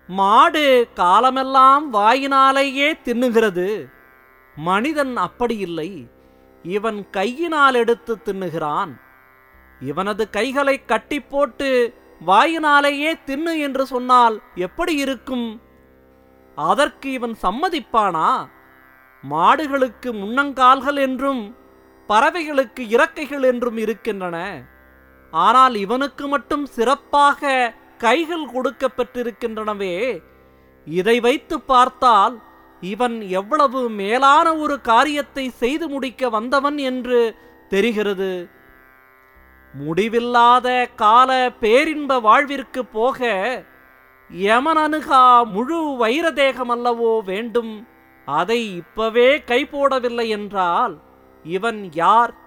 மாடு காலமெல்லாம் வாயினாலேயே தின்னுகிறது மனிதன் அப்படி இல்லை இவன் கையினால் எடுத்து தின்னுகிறான் இவனது கைகளை கட்டி போட்டு வாயினாலேயே தின்னு என்று சொன்னால் எப்படி இருக்கும் அதற்கு இவன் சம்மதிப்பானா மாடுகளுக்கு முன்னங்கால்கள் என்றும் பறவைகளுக்கு இறக்கைகள் என்றும் இருக்கின்றன ஆனால் இவனுக்கு மட்டும் சிறப்பாக கைகள் கொடுக்கப்பட்டிருக்கின்றனவே இதை வைத்து பார்த்தால் இவன் எவ்வளவு மேலான ஒரு காரியத்தை செய்து முடிக்க வந்தவன் என்று தெரிகிறது முடிவில்லாத கால பேரின்ப வாழ்விற்கு போக யமன் அணுகா முழு வைர தேகமல்லவோ வேண்டும் அதை இப்பவே கை போடவில்லை என்றால் இவன் யார்